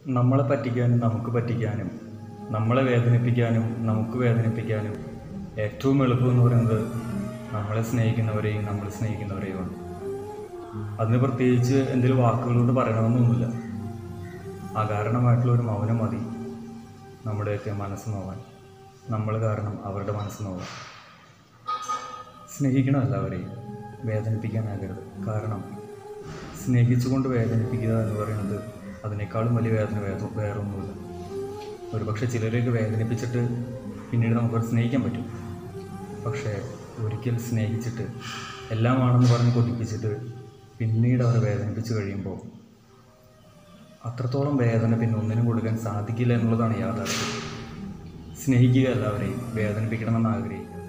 നമ്മളെ പറ്റിക്കാനും നമുക്ക് പറ്റിക്കാനും നമ്മളെ വേദനിപ്പിക്കാനും നമുക്ക് വേദനിപ്പിക്കാനും ഏറ്റവും എളുപ്പം എന്ന് പറയുന്നത് നമ്മളെ സ്നേഹിക്കുന്നവരെയും നമ്മൾ സ്നേഹിക്കുന്നവരെയുമാണ് അതിന് പ്രത്യേകിച്ച് എന്തെങ്കിലും വാക്കുകളോട് പറയണമെന്നൊന്നുമില്ല അകാരണമായിട്ടുള്ള ഒരു മൗനം മതി നമ്മുടെയൊക്കെ മനസ്സ് നോവാൻ നമ്മൾ കാരണം അവരുടെ മനസ്സ് നോവാൻ സ്നേഹിക്കണം എല്ലാവരെയും വേദനിപ്പിക്കാനാകരുത് കാരണം സ്നേഹിച്ചുകൊണ്ട് വേദനിപ്പിക്കുക എന്ന് പറയുന്നത് അതിനേക്കാളും വലിയ വേദന വേദ വേറൊന്നുമില്ല ഒരുപക്ഷെ ചിലരെയൊക്കെ വേദനിപ്പിച്ചിട്ട് പിന്നീട് നമുക്കത് സ്നേഹിക്കാൻ പറ്റും പക്ഷേ ഒരിക്കൽ സ്നേഹിച്ചിട്ട് എല്ലാമാണെന്ന് പറഞ്ഞ് കൊതിപ്പിച്ചിട്ട് പിന്നീട് അവരെ വേദനിപ്പിച്ച് കഴിയുമ്പോൾ അത്രത്തോളം വേദന പിന്നെ ഒന്നിനും കൊടുക്കാൻ സാധിക്കില്ല എന്നുള്ളതാണ് യാഥാർത്ഥ്യം സ്നേഹിക്കുക എല്ലാവരെയും വേദനിപ്പിക്കണമെന്ന് ആഗ്രഹിക്കുക